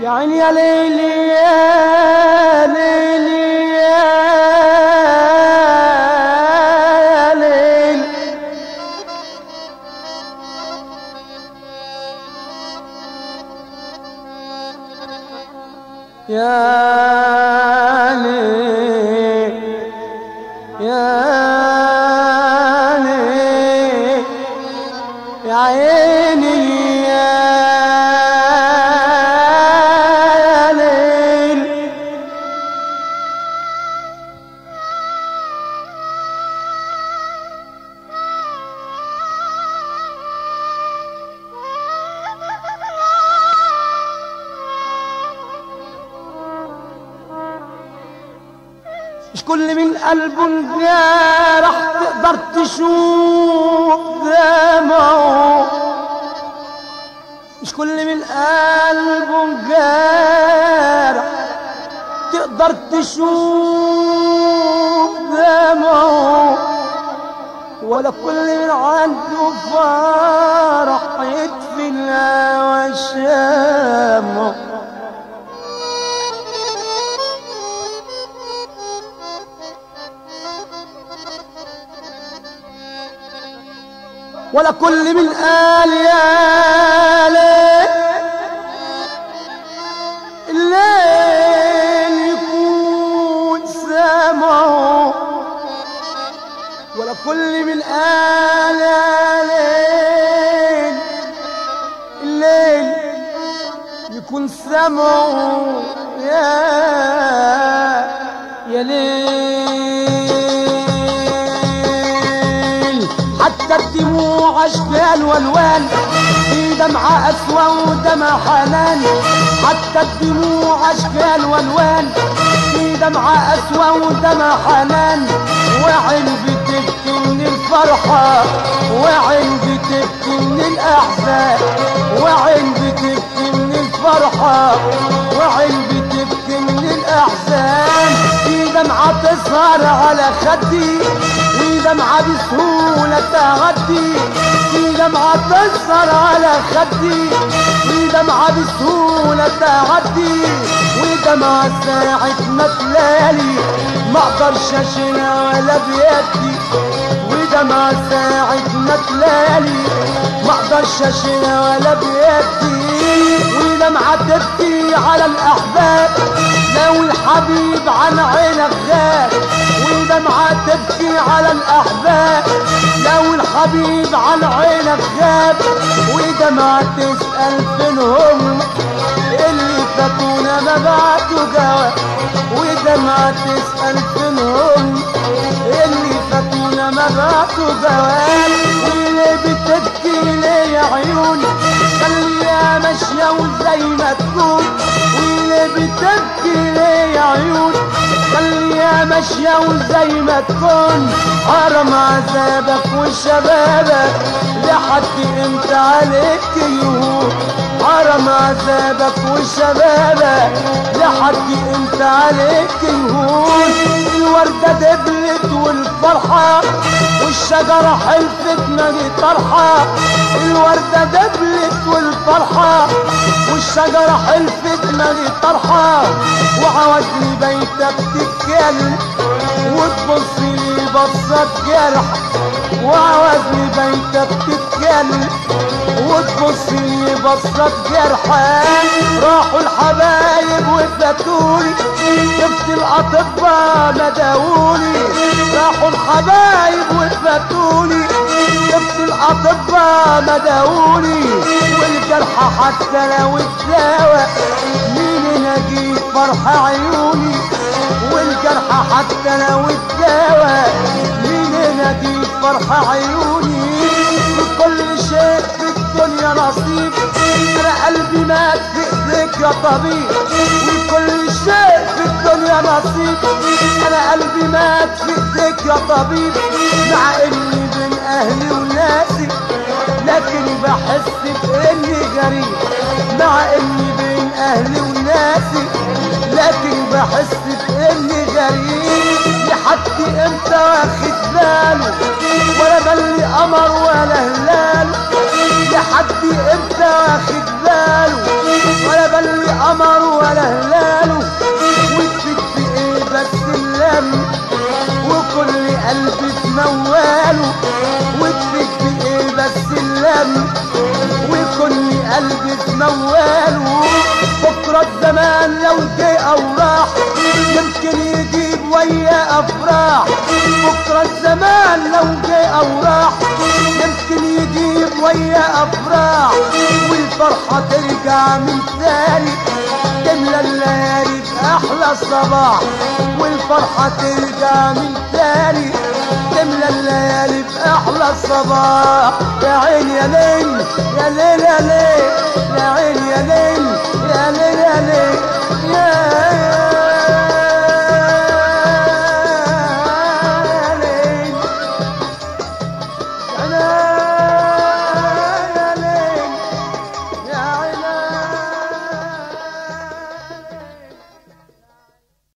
يا عيني يا ليلي يا ليلي يا ليل يا ليل يا ليل يا عيني يا ليل مش كل من قلبه انجرح تقدر تشوف دمعه مش كل من قلبه انجرح تقدر تشوف دمعه ولا كل من عنده فرح يطفي الهوى شامه ولا كل من قال يا ليل الليل يكون سامعه ولا كل من قال يا ليل الليل يكون سامعه يا يا ليل حتى الدموع اشكال والوان في دمعة اسوى ودمع حنان حتى الدموع اشكال والوان في دمعة اسوى ودمع حنان وعين بتبكي من الفرحة وعين بتبكي من الاحزان وعين بتبكي من الفرحة وعين بتبكي من الاحزان في دمعة تسهر على خدي ودمعة بسهولة تعدي في دمعة تسهر على خدي ودمعة بسهولة تعدي ودمعة ساعة ما تلالي ما اقدرش اشيلها ولا بيدي ودمعة ساعة ما تلالي ما اقدرش اشيلها ولا بيدي ودمعة تبكي على الاحباب لو الحبيب عن عينك غاب ودمعة تبكي على الأحباب لو الحبيب عن عينك غاب ودمعة تسأل فينهم اللي فاتونا ما بعتوا جواب ودمعة تسأل فينهم اللي فاتونا ما بعتوا جواب واللي بتبكي ليه يا عيوني خليها ماشية وزي ما تكون واللي بتبكي ليه يا عيوني خليها ماشية وزي ما تكون حرم عذابك وشبابك لحد امتى عليك يهون حرم عذابك وشبابك لحد امتى عليك يهون الوردة دبلت والفرحة والشجرة حلفت ما طرحة الوردة دبلت والفرحة والشجرة حلفت ما طرحة وعاوزني بيتك تتكلم وتبص لي بصة جرح وعاوزني بيتك تتكلم وتبص لي بصة جرحان راحوا الحبايب وفاتوني جبت الأطباء مداولي راحوا الحبايب وفاتوني جبت الأطباء مداولي والجرح حتى لو اتداوى مين نجيب فرح عيوني والجرح حتى لو اتداوى مين نجيب فرح عيوني كل شيء في الدنيا نصيب انا قلبي مات في ايديك يا طبيب وكل شيء في الدنيا نصيب انا قلبي مات في ايديك يا طبيب مع اني بين اهلي وناسي لكن بحس باني غريب مع اني بين اهلي وناسي لكن بحس باني غريب لحد امتى واخد باله ولا بلي قمر ولا هلال لحد امتى واخد باله ولا بل قمر ولا هلاله وتفيد في ايه بس اللم وكل قلبي في مواله وتفيد في ايه بس اللم وكل قلبي في مواله بكرة الزمان لو جه او راح يمكن يجيب ويا افراح بكرة الزمان لو جه او راح يمكن يجيب ويا افراح والفرحة ترجع من تاني تملى الليالي بأحلى الصباح والفرحة ترجع من تاني تملى الليالي بأحلى الصباح يا عين يا ليل يا ليل يا ليل يا عين يا ليل يا ليل يا ليل